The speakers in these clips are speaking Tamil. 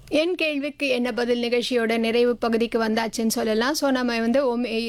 என் கேள்விக்கு என்ன பதில் நிகழ்ச்சியோட நிறைவு பகுதிக்கு வந்தாச்சுன்னு சொல்லலாம் ஸோ நம்ம வந்து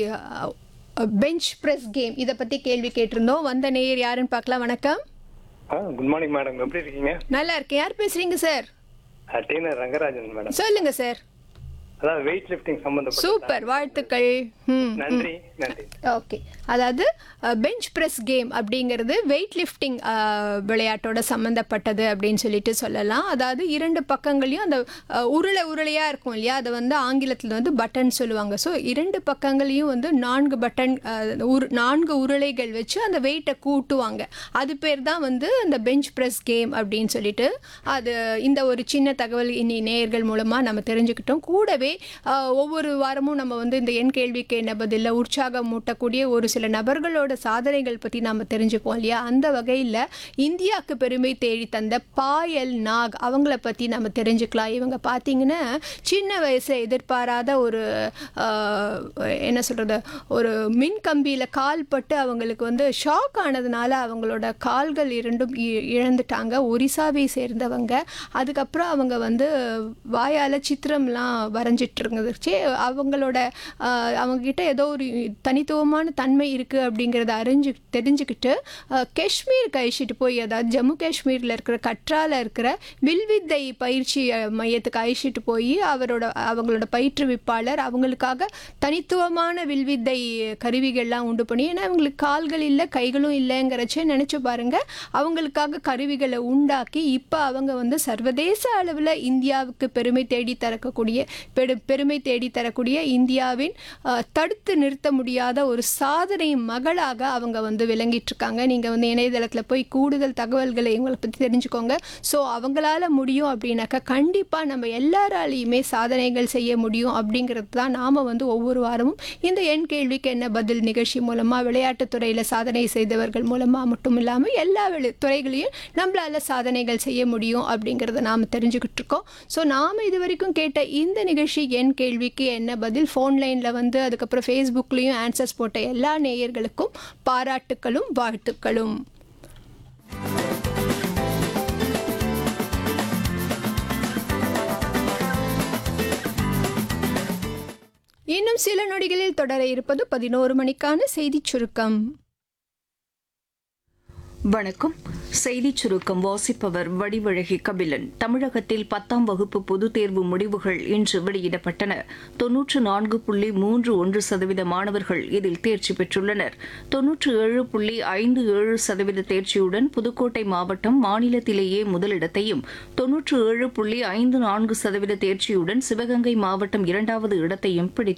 பெஞ்ச் ப்ரெஸ் கேம் இதை பற்றி கேள்வி கேட்டிருந்தோம் வந்த நேயர் யாருன்னு பார்க்கலாம் வணக்கம் குட் மார்னிங் மேடம் எப்படி இருக்கீங்க நல்லா இருக்கேன் யார் பேசுறீங்க சார் டெய்னர் ரங்கராஜன் மேடம் சொல்லுங்க சார் அதாவது வெயிட் லிஃப்டிங் சம்பந்தப்பட்ட சூப்பர் வாழ்த்துக்கள் ம் நன்றி நன்றி ஓகே அதாவது பெஞ்ச் ப்ரெஸ் கேம் அப்படிங்கிறது வெயிட் லிஃப்டிங் விளையாட்டோட சம்மந்தப்பட்டது அப்படின்னு சொல்லிட்டு சொல்லலாம் அதாவது இரண்டு பக்கங்களையும் அந்த அஹ், உருளை உருளையாக இருக்கும் இல்லையா அதை வந்து ஆங்கிலத்தில் வந்து பட்டன் சொல்லுவாங்க ஸோ இரண்டு பக்கங்களையும் வந்து நான்கு பட்டன் அஹ், உரு நான்கு உருளைகள் வச்சு அந்த வெயிட்டை கூட்டுவாங்க அது பேர் தான் வந்து அந்த பெஞ்ச் ப்ரெஸ் கேம் அப்படின்னு சொல்லிட்டு அது இந்த ஒரு சின்ன தகவல் இனி நேயர்கள் மூலமாக நம்ம தெரிஞ்சுக்கிட்டோம் கூடவே ஆஹ், ஒவ்வொரு வாரமும் நம்ம வந்து இந்த என் கேள்விக்கு என்ன பதிலில் உற்சாகம் மூட்டக்கூடிய ஒரு சில நபர்களோட சாதனைகள் பற்றி நாம் தெரிஞ்சுப்போம் இல்லையா அந்த வகையில் இந்தியாவுக்கு பெருமை தேடி தந்த பாயல் நாக் அவங்கள பற்றி நம்ம தெரிஞ்சுக்கலாம் இவங்க பார்த்தீங்கன்னா சின்ன வயசு எதிர்பாராத ஒரு ஆஹ், என்ன சொல்கிறது ஒரு மின் கம்பியில் கால் பட்டு அவங்களுக்கு வந்து ஷாக் ஆனதுனால அவங்களோட கால்கள் இரண்டும் இ- இழந்துட்டாங்க ஒரிசாவை சேர்ந்தவங்க அதுக்கப்புறம் அவங்க வந்து வாயால் சித்திரம்லாம் வரைஞ்சிட்டு இருந்துச்சு அவங்களோட ஆஹ், அவங்கக்கிட்ட ஏதோ ஒரு தனித்துவமான தன்மை இருக்குது அப்படிங்கிறத அறிஞ்சு தெரிஞ்சுக்கிட்டு ஆஹ், காஷ்மீருக்கு அழிச்சிட்டு போய் அதாவது ஜம்மு காஷ்மீரில் இருக்கிற கற்றால இருக்கிற வில்வித்தை பயிற்சி அஹ், மையத்துக்கு அழிச்சிட்டு போய் அவரோட அவங்களோட பயிற்றுவிப்பாளர் அவங்களுக்காக தனித்துவமான வில்வித்தை கருவிகள்லாம் உண்டு பண்ணி ஏன்னா அவங்களுக்கு கால்கள் இல்லை கைகளும் இல்லைங்கிறச்சே நினச்சி பாருங்க அவங்களுக்காக கருவிகளை உண்டாக்கி இப்போ அவங்க வந்து சர்வதேச அளவில் இந்தியாவுக்கு பெருமை தேடி தரக்கூடிய பெரு பெருமை தேடி தரக்கூடிய இந்தியாவின் அஹ், தடுத்து நிறுத்த முடியாத ஒரு சாதனை மகளாக அவங்க வந்து விளங்கிட்டு இருக்காங்க நீங்கள் வந்து இணையதளத்தில் போய் கூடுதல் தகவல்களை இவங்களை பற்றி தெரிஞ்சுக்கோங்க ஸோ அவங்களால முடியும் அப்படின்னாக்கா கண்டிப்பாக நம்ம எல்லாராலையுமே சாதனைகள் செய்ய முடியும் அப்படிங்கிறது தான் நாம் வந்து ஒவ்வொரு வாரமும் இந்த என் கேள்விக்கு என்ன பதில் நிகழ்ச்சி மூலமாக விளையாட்டுத் துறையில் சாதனை செய்தவர்கள் மூலமாக மட்டும் இல்லாமல் எல்லா வெளி- துறைகளையும் நம்மளால சாதனைகள் செய்ய முடியும் அப்படிங்கிறத நாம் தெரிஞ்சுக்கிட்டு இருக்கோம் ஸோ நாம் இது வரைக்கும் கேட்ட இந்த நிகழ்ச்சி என் கேள்விக்கு என்ன பதில் ஃபோன் லைனில் வந்து அதுக்கப்புறம் ஃபேஸ்புக்லேயும் ஆன்சர்ஸ் போட்ட எல்லா நேயர்களுக்கும் பாராட்டுக்களும் வாழ்த்துக்களும் இன்னும் சில நொடிகளில் தொடர இருப்பது பதினோரு மணிக்கான செய்திச் சுருக்கம் வணக்கம் செய்திச் சுருக்கம் வாசிப்பவர் வடிவழகி கபிலன் தமிழகத்தில் பத்தாம் வகுப்பு பொதுத் தேர்வு முடிவுகள் இன்று வெளியிடப்பட்டன தொன்னூற்று நான்கு புள்ளி மூன்று ஒன்று சதவீத மாணவர்கள் இதில் தேர்ச்சி பெற்றுள்ளனர் தொன்னூற்று ஏழு புள்ளி ஐந்து ஏழு சதவீத தேர்ச்சியுடன் புதுக்கோட்டை மாவட்டம் மாநிலத்திலேயே முதலிடத்தையும் தொன்னூற்று ஏழு புள்ளி ஐந்து நான்கு சதவீத தேர்ச்சியுடன் சிவகங்கை மாவட்டம் இரண்டாவது இடத்தையும் பிடித்துள்ளது